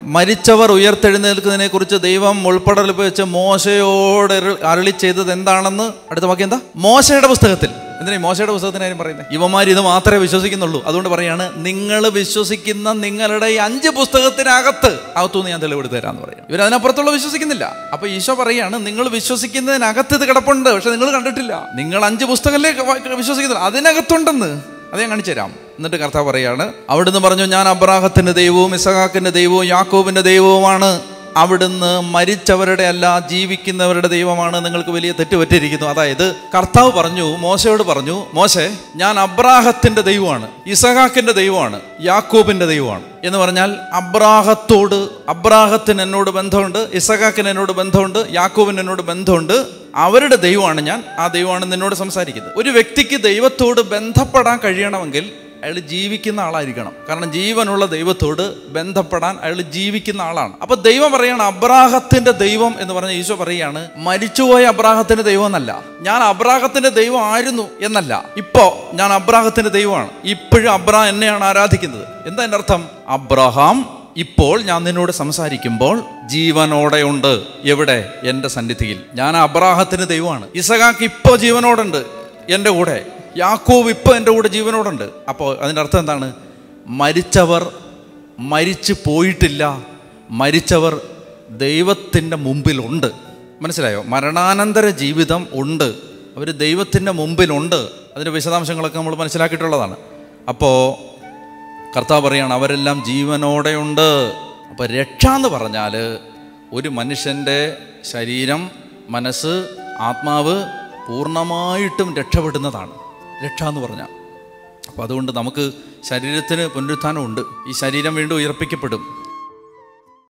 മരിച്ചവർ ഉയർത്തെഴുന്നേൽക്കുന്നതിനെ കുറിച്ച് ദൈവം ഉൾപ്പെടൽ വെച്ച് മോശയോട് അരുൾ- അരുളി ചെയ്തത് എന്താണെന്ന് അടുത്ത വാക്യം എന്താ മോശയുടെ പുസ്തകത്തിൽ എന്തിനാ ഈ മോശയുടെ പുസ്തകത്തിന് കാര്യം പറയുന്നത് ഇവന്മാർ ഇത് മാത്രമേ വിശ്വസിക്കുന്നുള്ളൂ അതുകൊണ്ട് പറയാണ് നിങ്ങൾ വിശ്വസിക്കുന്ന നിങ്ങളുടെ ഈ അഞ്ച് പുസ്തകത്തിനകത്ത് അകത്തുനിന്ന് ഞാൻ തെളിവെടുത്ത് തരാമെന്ന് പറയും ഇവർ അതിനപ്പുറത്തുള്ള വിശ്വസിക്കുന്നില്ല അപ്പൊ ഈശോ പറയാണ് നിങ്ങൾ വിശ്വസിക്കുന്നതിനകത്ത് ഇത് കിടപ്പുണ്ട് പക്ഷെ നിങ്ങൾ കണ്ടിട്ടില്ല നിങ്ങൾ അഞ്ച് പുസ്തകമല്ലേ വിശ്വസിക്കുന്നില്ല അതിനകത്തുണ്ടെന്ന് അത് ഞാൻ കാണിച്ചു തരാം എന്നിട്ട് കർത്താവ് പറയാണ് അവിടുന്ന് പറഞ്ഞു ഞാൻ അബ്രാഹത്തിന്റെ ദൈവവും ഇസഹാക്കിന്റെ ദൈവവും യാക്കോബിന്റെ ദൈവവുമാണ് അവിടുന്ന് മരിച്ചവരുടെ അല്ല ജീവിക്കുന്നവരുടെ ദൈവമാണ് നിങ്ങൾക്ക് വലിയ തെറ്റ് പറ്റിയിരിക്കുന്നു അതായത് കർത്താവ് പറഞ്ഞു മോശയോട് പറഞ്ഞു മോശെ ഞാൻ അബ്രാഹത്തിന്റെ ദൈവമാണ് ഇസഹാക്കിന്റെ ദൈവമാണ് യാക്കോബിന്റെ ദൈവമാണ് എന്ന് പറഞ്ഞാൽ അബ്രാഹത്തോട് അബ്രാഹത്തിന് എന്നോട് ബന്ധമുണ്ട് ഇസഹാക്കിന് എന്നോട് ബന്ധമുണ്ട് യാക്കോബിന് എന്നോട് ബന്ധമുണ്ട് അവരുടെ ദൈവമാണ് ഞാൻ ആ ദൈവമാണ് നിന്നോട് സംസാരിക്കുന്നത് ഒരു വ്യക്തിക്ക് ദൈവത്തോട് ബന്ധപ്പെടാൻ കഴിയണമെങ്കിൽ അയാൾ ജീവിക്കുന്ന ആളായിരിക്കണം കാരണം ജീവനുള്ള ദൈവത്തോട് ബന്ധപ്പെടാൻ അയാൾ ജീവിക്കുന്ന ആളാണ് അപ്പൊ ദൈവം പറയാണ് അബ്രാഹത്തിന്റെ ദൈവം എന്ന് പറഞ്ഞ ഈശോ പറയാണ് മരിച്ചുപോയ അബ്രാഹത്തിന്റെ ദൈവം എന്നല്ല ഞാൻ അബ്രാഹത്തിന്റെ ദൈവം ആയിരുന്നു എന്നല്ല ഇപ്പോ ഞാൻ അബ്രാഹത്തിന്റെ ദൈവമാണ് ഇപ്പോഴും അബ്രാഹം എന്നെയാണ് ആരാധിക്കുന്നത് എന്താ എൻ്റെ അർത്ഥം അബ്രഹാം ഇപ്പോൾ ഞാൻ നിന്നോട് സംസാരിക്കുമ്പോൾ ജീവനോടെ ഉണ്ട് എവിടെ എൻ്റെ സന്നിധിയിൽ ഞാൻ അബ്രാഹത്തിന് ദൈവമാണ് ഇസഹാക്ക് ഇപ്പോൾ ജീവനോടുണ്ട് എൻ്റെ കൂടെ യാക്കോവ് ഇപ്പോൾ എൻ്റെ കൂടെ ജീവനോടുണ്ട് അപ്പോൾ അതിൻ്റെ അർത്ഥം എന്താണ് മരിച്ചവർ മരിച്ചു പോയിട്ടില്ല മരിച്ചവർ ദൈവത്തിൻ്റെ മുമ്പിലുണ്ട് മനസ്സിലായോ മരണാനന്തര ജീവിതം ഉണ്ട് അവർ ദൈവത്തിൻ്റെ മുമ്പിലുണ്ട് അതിൻ്റെ വിശദാംശങ്ങളൊക്കെ നമ്മൾ മനസ്സിലാക്കിയിട്ടുള്ളതാണ് അപ്പോൾ കർത്താവ് പറയാണ് അവരെല്ലാം ജീവനോടെയുണ്ട് അപ്പോൾ രക്ഷ എന്ന് പറഞ്ഞാൽ ഒരു മനുഷ്യൻ്റെ ശരീരം മനസ്സ് ആത്മാവ് പൂർണ്ണമായിട്ടും രക്ഷപ്പെടുന്നതാണ് രക്ഷ എന്ന് പറഞ്ഞാൽ അപ്പോൾ അതുകൊണ്ട് നമുക്ക് ശരീരത്തിന് പുനരുത്ഥാനമുണ്ട് ഈ ശരീരം വീണ്ടും ഉയർപ്പിക്കപ്പെടും